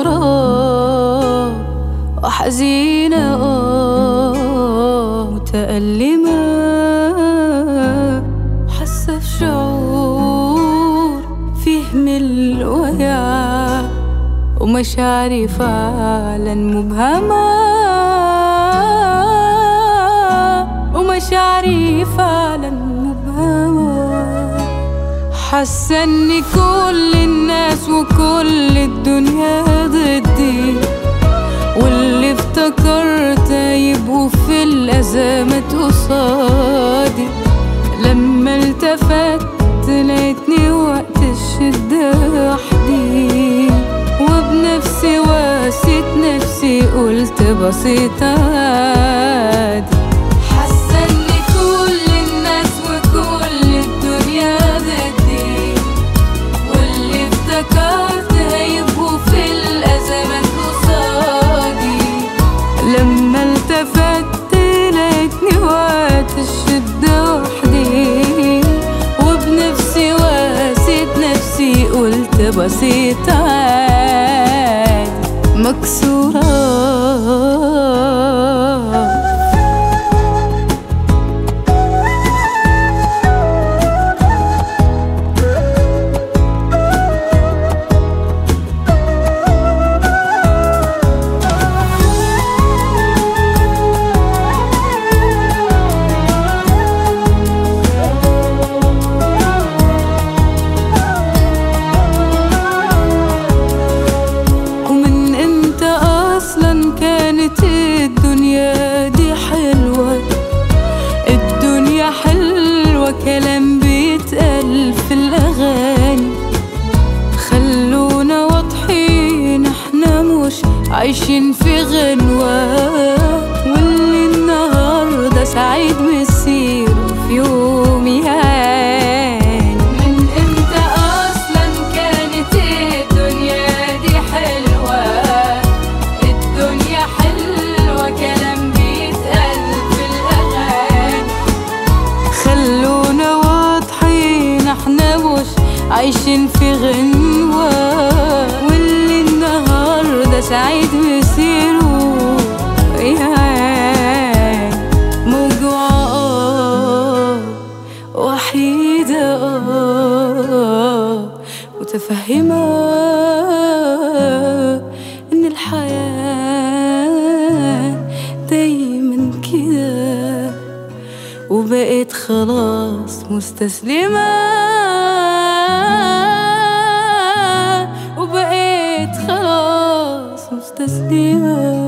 مكسورة وحزينة متألمة حاسة في شعور فيه من الوجع ومشاعري فعلا مبهمة ومشاعري فعلا مبهمة حاسة ان كل الناس وكل الدنيا ضدي واللي افتكرت يبقوا في الأزمات قصادي لما التفت لقيتني وقت الشدة وحدي وبنفسي واسيت نفسي قلت بسيطة عادي حاسة ان كل الناس وكل الدنيا ضدي واللي افتكرت هيبقوا في الأزمات قصادي لما التفت لقيتني وقت الشدة وحدي وبنفسي واسيت نفسي قلت بسيطة عادي مكسورة ومن امتى اصلا كانت الدنيا دي حلوة الدنيا حلوة كلام بيتقال في الاغاني خلونا واضحين احنا مش عايشين في غنوة واللي النهاردة سعيد مسير في يوم يهاني من امتى اصلا كانت الدنيا دي حلوة الدنيا حلوة كلام بيتقال في الاغاني خلونا واضحين احنا مش عايشين في غنوة واللي النهاردة سعيد مسيره يعني موجوعة آه، وحيدة آه، متفهمة إن الحياة دايما كده وبقيت خلاص مستسلمة وبقيت خلاص مستسلمة